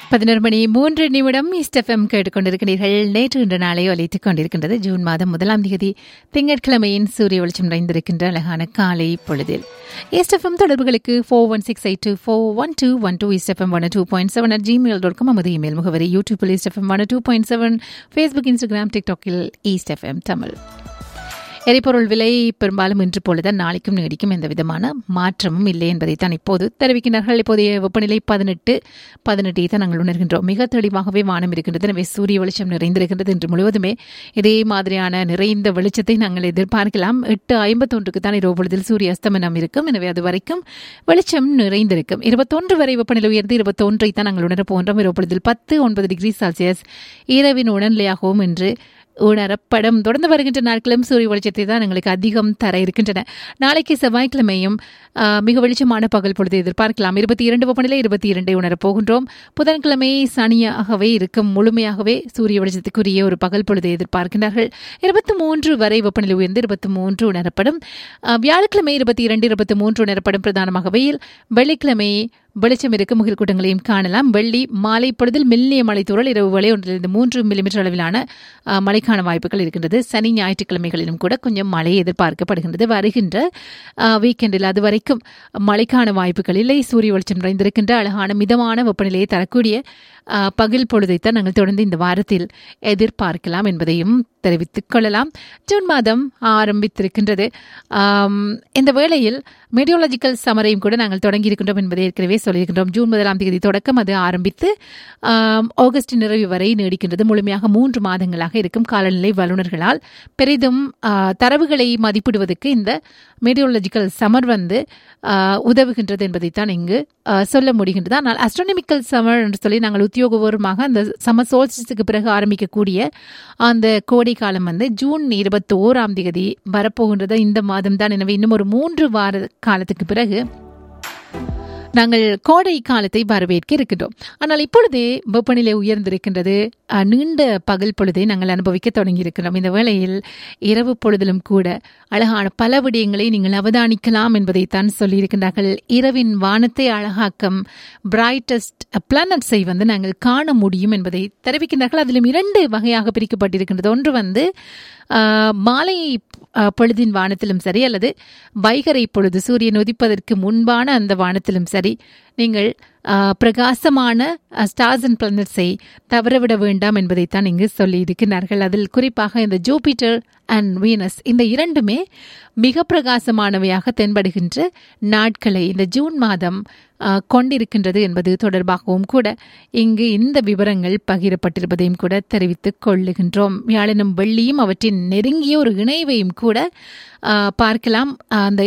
பதினோரு மணி மூன்று நிமிடம் இஸ்டெஃப்எம் கேட்டுக்கொண்டிருக்கிறீர்கள் நேற்று இன்று நாளை ஒலித்துக் கொண்டிருக்கின்றது ஜூன் மாதம் முதலாம் தேதி திங்கட்கிழமையின் சூரிய வெளிச்சம் நிறைந்திருக்கின்ற அழகான காலை பொழுதில் இஸ்டெஃப்எம் தொடர்புகளுக்கு four one six eight two four one two one two east FM one two point seven at Gmail dot com நமது இமெயில் முகவரி யூடியூப்பில் east FM one two point seven Facebook Instagram டிக்டாக்கில் ஈஸ்டெஃப்எம் தமிழ் எரிபொருள் விலை பெரும்பாலும் இன்று போலதான் நாளைக்கும் நீடிக்கும் எந்த விதமான மாற்றமும் இல்லை என்பதைத்தான் இப்போது தெரிவிக்கின்றார்கள் இப்போதைய வெப்பநிலை பதினெட்டு பதினெட்டை தான் நாங்கள் உணர்கின்றோம் மிக தெளிவாகவே வானம் இருக்கின்றது எனவே சூரிய வெளிச்சம் நிறைந்திருக்கின்றது இன்று முழுவதுமே இதே மாதிரியான நிறைந்த வெளிச்சத்தை நாங்கள் எதிர்பார்க்கலாம் எட்டு ஐம்பத்தொன்றுக்கு தான் இரவு பொழுதில் சூரிய அஸ்தமனம் இருக்கும் எனவே அது வரைக்கும் வெளிச்சம் நிறைந்திருக்கும் இருபத்தொன்று வரை வெப்பநிலை உயர்ந்து இருபத்தொன்றை தான் நாங்கள் உணரப் போன்றோம் இரவு பொழுதில் பத்து ஒன்பது டிகிரி செல்சியஸ் இரவின் உடல்நிலையாகவும் இன்று உணரப்படும் தொடர்ந்து வருகின்ற நாட்களும் சூரிய வெளிச்சத்தை தான் எங்களுக்கு அதிகம் தர இருக்கின்றன நாளைக்கு செவ்வாய்க்கிழமையும் மிக வெளிச்சமான பகல் பொழுது எதிர்பார்க்கலாம் இருபத்தி இரண்டு வெப்பநிலை இருபத்தி இரண்டை உணரப் போகின்றோம் புதன்கிழமை சனியாகவே இருக்கும் முழுமையாகவே சூரிய வெளிச்சத்துக்குரிய ஒரு பகல் பொழுதை எதிர்பார்க்கின்றார்கள் இருபத்தி மூன்று வரை வெப்பநிலை உயர்ந்து இருபத்தி மூன்று உணரப்படும் வியாழக்கிழமை இருபத்தி இரண்டு இருபத்தி மூன்று உணரப்படும் பிரதானமாக வெயில் வெள்ளிக்கிழமை வெளிச்சம் இருக்கும் முகில் கூட்டங்களையும் காணலாம் வெள்ளி மாலை பொழுதில் மெல்லிய மழை தூரல் இரவு வேளை ஒன்றிலிருந்து மூன்று மில்லிமீட்டர் அளவிலான மழைக்கான வாய்ப்புகள் இருக்கின்றது சனி ஞாயிற்றுக்கிழமைகளிலும் கூட கொஞ்சம் மழை எதிர்பார்க்கப்படுகின்றது வருகின்ற வீக்கெண்டில் அது வரைக்கும் மழைக்கான வாய்ப்புகள் இல்லை சூரிய வெளிச்சம் நிறைந்திருக்கின்ற அழகான மிதமான வெப்பநிலையை தரக்கூடிய பகல் பொழுதைத்தான் நாங்கள் தொடர்ந்து இந்த வாரத்தில் எதிர்பார்க்கலாம் என்பதையும் தெரிவித்துக் கொள்ளலாம் ஜூன் மாதம் ஆரம்பித்திருக்கின்றது இந்த வேளையில் மீடியோலஜிக்கல் சமரையும் கூட நாங்கள் தொடங்கி இருக்கின்றோம் என்பதை ஏற்கனவே சொல்லியிருக்கின்றோம் ஜூன் முதலாம் தேதி தொடக்கம் அது ஆரம்பித்து ஆகஸ்ட் நிறைவு வரை நீடிக்கின்றது முழுமையாக மூன்று மாதங்களாக இருக்கும் காலநிலை வல்லுநர்களால் பெரிதும் தரவுகளை மதிப்பிடுவதற்கு இந்த மீடியோலஜிக்கல் சமர் வந்து உதவுகின்றது என்பதைத்தான் இங்கு சொல்ல முடிகின்றது ஆனால் அஸ்ட்ரோனமிக்கல் சமர் என்று சொல்லி நாங்கள் உத்தியோகபூர்வமாக அந்த சமர் சோல்ஸ்டிஸுக்கு பிறகு ஆரம்பிக்கக்கூடிய அந்த கோடை காலம் வந்து ஜூன் இருபத்தி ஓராம் தேதி வரப்போகின்றது இந்த மாதம் தான் எனவே இன்னும் ஒரு மூன்று வார காலத்துக்கு பிறகு நாங்கள் கோடை காலத்தை வரவேற்க இருக்கின்றோம் ஆனால் இப்பொழுதே வெப்பநிலை உயர்ந்திருக்கின்றது நீண்ட பகல் பொழுதை நாங்கள் அனுபவிக்க தொடங்கி இருக்கிறோம் இந்த வேளையில் இரவு பொழுதிலும் கூட அழகான பல விடயங்களை நீங்கள் அவதானிக்கலாம் என்பதைத்தான் சொல்லியிருக்கின்றார்கள் இரவின் வானத்தை அழகாக்கம் பிரைட்டஸ்ட் பிளானட்ஸை வந்து நாங்கள் காண முடியும் என்பதை தெரிவிக்கின்றார்கள் அதிலும் இரண்டு வகையாக பிரிக்கப்பட்டிருக்கின்றது ஒன்று வந்து மாலை பொழுதின் வானத்திலும் சரி அல்லது வைகரை பொழுது சூரியன் உதிப்பதற்கு முன்பான அந்த வானத்திலும் சரி நீங்கள் பிரகாசமான ஸ்டார்ஸ் அண்ட் பிளானட்ஸை தவறவிட வேண்டாம் என்பதைத்தான் இங்கு சொல்லி இருக்கிறார்கள் அதில் குறிப்பாக இந்த ஜூபிட்டர் அண்ட் வீனஸ் இந்த இரண்டுமே மிக பிரகாசமானவையாக தென்படுகின்ற நாட்களை இந்த ஜூன் மாதம் கொண்டிருக்கின்றது என்பது தொடர்பாகவும் கூட இங்கு இந்த விவரங்கள் பகிரப்பட்டிருப்பதையும் கூட தெரிவித்துக் கொள்ளுகின்றோம் வியாழனும் வெள்ளியும் அவற்றின் நெருங்கிய ஒரு இணைவையும் கூட பார்க்கலாம் அந்த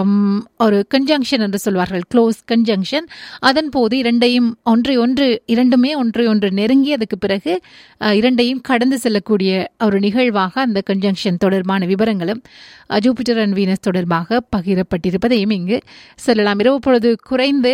ஒரு கன்ஜங்ஷன் என்று சொல்வார்கள் க்ளோஸ் கன்ஜங்ஷன் அதன் போது இரண்டையும் ஒன்றை ஒன்று இரண்டுமே ஒன்றை ஒன்று நெருங்கி அதுக்கு பிறகு இரண்டையும் கடந்து செல்லக்கூடிய ஒரு நிகழ்வாக அந்த கன்ஜங்ஷன் தொடர்பான விவரங்களும் ஜூபிட்டர் அண்ட் வீனஸ் தொடர்பாக பகிரப்பட்டிருப்பதையும் இங்கு சொல்லலாம் இரவு பொழுது குறைந்து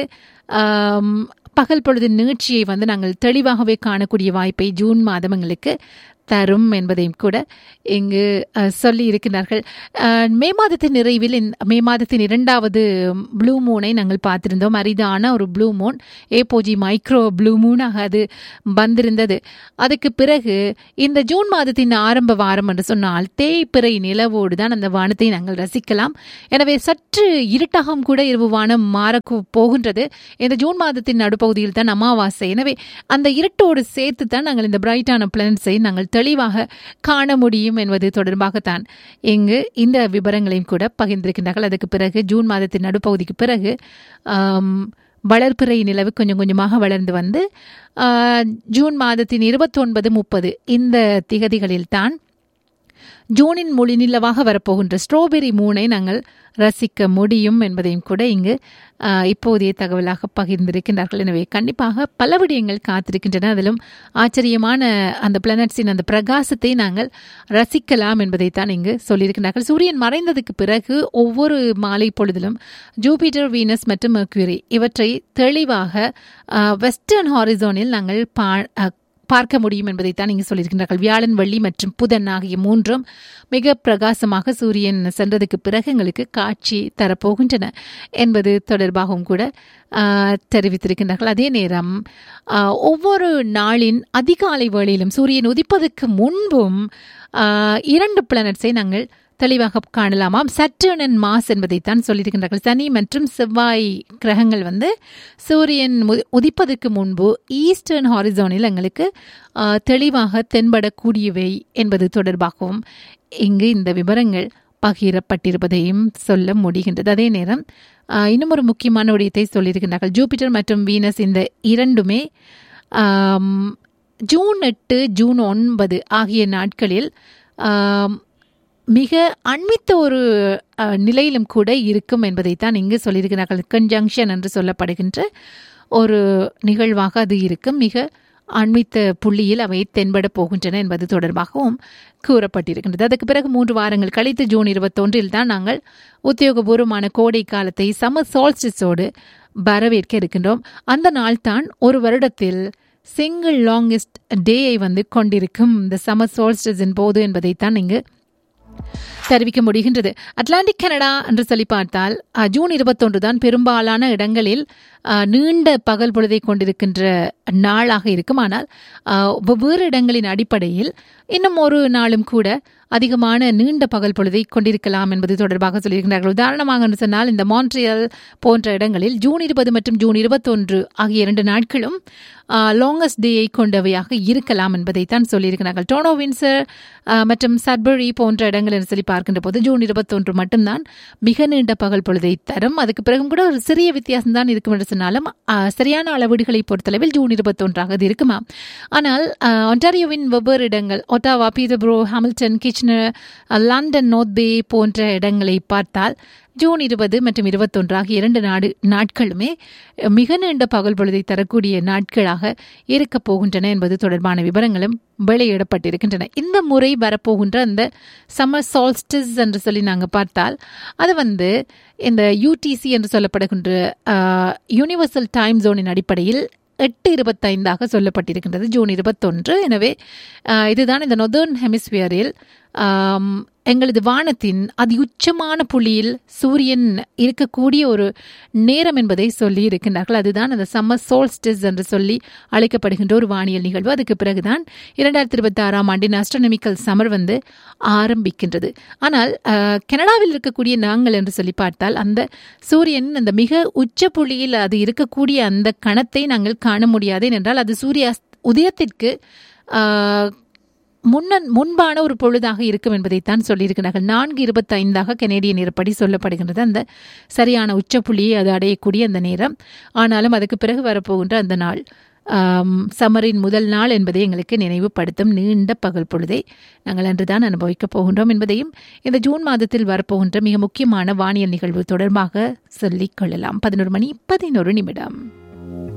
பகல் பொழுது நிகழ்ச்சியை வந்து நாங்கள் தெளிவாகவே காணக்கூடிய வாய்ப்பை ஜூன் மாதம் எங்களுக்கு தரும் என்பதையும் கூட இங்கு சொல்லி இருக்கிறார்கள் மே மாதத்தின் நிறைவில் மே மாதத்தின் இரண்டாவது ப்ளூ மூனை நாங்கள் பார்த்திருந்தோம் அரிதான ஒரு ப்ளூ மூன் ஏபோஜி மைக்ரோ ப்ளூ மூனாக அது வந்திருந்தது அதுக்கு பிறகு இந்த ஜூன் மாதத்தின் ஆரம்ப வாரம் என்று சொன்னால் தேய்பிறை நிலவோடு தான் அந்த வானத்தை நாங்கள் ரசிக்கலாம் எனவே சற்று இருட்டகம் கூட இரவு வானம் மாற போகின்றது இந்த ஜூன் மாதத்தின் நடுப்பகுதியில் தான் அமாவாசை எனவே அந்த இருட்டோடு சேர்த்து தான் நாங்கள் இந்த பிரைட்டான பிளானட்ஸை நாங்கள் தெளிவாக காண முடியும் என்பது தொடர்பாகத்தான் இங்கு இந்த விவரங்களையும் கூட பகிர்ந்திருக்கின்றார்கள் அதுக்கு பிறகு ஜூன் மாதத்தின் நடுப்பகுதிக்கு பிறகு வளர்ப்பிறை நிலவு கொஞ்சம் கொஞ்சமாக வளர்ந்து வந்து ஜூன் மாதத்தின் இருபத்தொன்பது முப்பது இந்த திகதிகளில் தான் ஜூனின் மொழி நிலவாக வரப்போகின்ற ஸ்ட்ராபெரி மூனை நாங்கள் ரசிக்க முடியும் என்பதையும் கூட இங்கு இப்போதைய தகவலாக பகிர்ந்திருக்கின்றார்கள் எனவே கண்டிப்பாக பல விடயங்கள் காத்திருக்கின்றன அதிலும் ஆச்சரியமான அந்த பிளானட்ஸின் அந்த பிரகாசத்தை நாங்கள் ரசிக்கலாம் என்பதைத்தான் இங்கு சொல்லியிருக்கிறார்கள் சூரியன் மறைந்ததுக்கு பிறகு ஒவ்வொரு மாலை பொழுதிலும் ஜூபிட்டர் வீனஸ் மற்றும் மெர்க்யூரி இவற்றை தெளிவாக வெஸ்டர்ன் ஹாரிசோனில் நாங்கள் பா பார்க்க முடியும் என்பதைத்தான் இங்கு சொல்லியிருக்கின்றார்கள் வியாழன் வெள்ளி மற்றும் புதன் ஆகிய மூன்றும் மிக பிரகாசமாக சூரியன் சென்றதுக்கு பிறகு எங்களுக்கு காட்சி தரப்போகின்றன என்பது தொடர்பாகவும் கூட ஆஹ், தெரிவித்திருக்கின்றார்கள் அதே நேரம் ஆஹ், ஒவ்வொரு நாளின் அதிகாலை வேளையிலும் சூரியன் உதிப்பதற்கு முன்பும் ஆஹ், இரண்டு பிளானட்ஸை நாங்கள் தெளிவாக காணலாமாம் சட்டர்ன் அண்ட் மாஸ் என்பதைத்தான் சொல்லியிருக்கின்றார்கள் சனி மற்றும் செவ்வாய் கிரகங்கள் வந்து சூரியன் மு- உதிப்பதற்கு முன்பு ஈஸ்டர்ன் ஹாரிசோனில் எங்களுக்கு ஆஹ், தெளிவாக தென்படக்கூடியவை என்பது தொடர்பாகவும் இங்கு இந்த விவரங்கள் பகிரப்பட்டிருப்பதையும் சொல்ல முடிகின்றது அதே நேரம் ஆஹ், இன்னும் ஒரு முக்கியமான விடயத்தை சொல்லியிருக்கின்றார்கள் ஜூபிட்டர் மற்றும் வீனஸ் இந்த இரண்டுமே ஆம், ஜூன் எட்டு ஜூன் ஒன்பது ஆகிய நாட்களில் ஆம், மிக அண்மித்த ஒரு அஹ், நிலையிலும் கூட இருக்கும் என்பதைத்தான் இங்கு சொல்லியிருக்கிறார்கள் கன்ஜங்ஷன் என்று சொல்லப்படுகின்ற ஒரு நிகழ்வாக அது இருக்கும் மிக அண்மித்த புள்ளியில் அவை தென்பட போகின்றன என்பது தொடர்பாகவும் கூறப்பட்டிருக்கின்றது அதுக்கு பிறகு மூன்று வாரங்கள் கழித்து ஜூன் இருபத்தொன்றில் தான் நாங்கள் உத்தியோகபூர்வமான கோடை காலத்தை சம்மர் சால்ஸ்டிஸோடு வரவேற்க இருக்கின்றோம் அந்த நாள் தான் ஒரு வருடத்தில் சிங்கிள் லாங்கெஸ்ட் டேயை வந்து கொண்டிருக்கும் இந்த சம்மர் சால்ஸ்டிஸின் போது என்பதைத்தான் இங்கு தெரிவிக்க முடிகின்றது அட்லாண்டிக் கனடா என்று சொல்லி பார்த்தால் அஹ், ஜூன் இருபத்தொன்று தான் பெரும்பாலான இடங்களில் அஹ், நீண்ட பகல் பொழுதை கொண்டிருக்கின்ற நாளாக இருக்கும் ஆனால் அஹ், வெவ்வேறு இடங்களின் அடிப்படையில் இன்னும் ஒரு நாளும் கூட அதிகமான நீண்ட பகல் பொழுதை கொண்டிருக்கலாம் என்பது தொடர்பாக சொல்லியிருக்கிறார்கள் உதாரணமாக என்று சொன்னால் இந்த மான்ட்ரியல் போன்ற இடங்களில் ஜூன் இருபது மற்றும் ஜூன் இருபத்தொன்று ஆகிய இரண்டு நாட்களும் லாங்கஸ்ட் டேயை கொண்டவையாக இருக்கலாம் என்பதைத்தான் சொல்லியிருக்கிறார்கள் டோனோ வின்சர் ஆஹ், மற்றும் சட்பரி போன்ற இடங்கள் என்று சொல்லி பார்க்கின்ற போது ஜூன் இருபத்தொன்று மட்டும்தான் மிக நீண்ட பகல் பொழுதை தரும் அதுக்கு பிறகும் கூட ஒரு சிறிய வித்தியாசம் தான் இருக்கும் என்று சொன்னாலும் ஆஹ், சரியான அளவீடுகளை பொறுத்தளவில் ஜூன் இருபத்தொன்றாக அது இருக்குமா ஆனால் ஆஹ், ஒன்டாரியோவின் வெவ்வேறு இடங்கள் ஒட்டாவா பீட்டர்ப்ரோ ஹாமில்டன் கிச்னர் ஆஹ், லண்டன் நோர்த் பே போன்ற இடங்களை பார்த்தால் ஜூன் இருபது மற்றும் இருபத்தொன்று ஆகிய இரண்டு நாடு நாட்களுமே மிக நீண்ட பகல் பொழுதை தரக்கூடிய நாட்களாக இருக்கப் போகின்றன என்பது தொடர்பான விவரங்களும் வெளியிடப்பட்டிருக்கின்றன இந்த முறை வரப்போகின்ற அந்த சம்மர் சால்ஸ்டிஸ் என்று சொல்லி நாங்கள் பார்த்தால் அது வந்து இந்த யூடிசி என்று சொல்லப்படுகின்ற யூனிவர்சல் டைம் ஜோனின் அடிப்படையில் எட்டு இருபத்தைந்தாக சொல்லப்பட்டிருக்கின்றது ஜூன் இருபத்தொன்று எனவே ஆஹ், இதுதான் இந்த நொதர்ன் ஹெமிஸ்பியரில் ஆம், எங்களது வானத்தின் அதி உச்சமான புள்ளியில் சூரியன் இருக்கக்கூடிய ஒரு நேரம் என்பதை சொல்லி இருக்கின்றார்கள் அதுதான் அந்த சம்மர் சோல்ஸ்டிஸ் என்று சொல்லி அழைக்கப்படுகின்ற ஒரு வானியல் நிகழ்வு அதுக்கு பிறகுதான் இரண்டாயிரத்தி இருபத்தி ஆறாம் ஆண்டின் அஸ்ட்ரோனமிக்கல் சம்மர் வந்து ஆரம்பிக்கின்றது ஆனால் ஆஹ், கனடாவில் இருக்கக்கூடிய நாங்கள் என்று சொல்லி பார்த்தால் அந்த சூரியன் அந்த மிக உச்ச புள்ளியில் அது இருக்கக்கூடிய அந்த கணத்தை நாங்கள் காண முடியாது ஏனென்றால் அது சூரிய அஸ்த- உதயத்திற்கு ஆஹ், முன்னன் முன்பான ஒரு பொழுதாக இருக்கும் என்பதைத்தான் சொல்லியிருக்கிறார்கள் நான்கு இருபத்தைந்தாக கனேடிய நேரப்படி சொல்லப்படுகின்றது அந்த சரியான உச்சப்புள்ளியை அது அடையக்கூடிய அந்த நேரம் ஆனாலும் அதுக்கு பிறகு வரப்போகின்ற அந்த நாள் ஆம், சம்மரின் முதல் நாள் என்பதை எங்களுக்கு நினைவுபடுத்தும் நீண்ட பகல் பொழுதை நாங்கள் அன்றுதான் அனுபவிக்கப் போகின்றோம் என்பதையும் இந்த ஜூன் மாதத்தில் வரப்போகின்ற மிக முக்கியமான வானியல் நிகழ்வு தொடர்பாக சொல்லிக் கொள்ளலாம் பதினோரு மணி பதினோரு நிமிடம்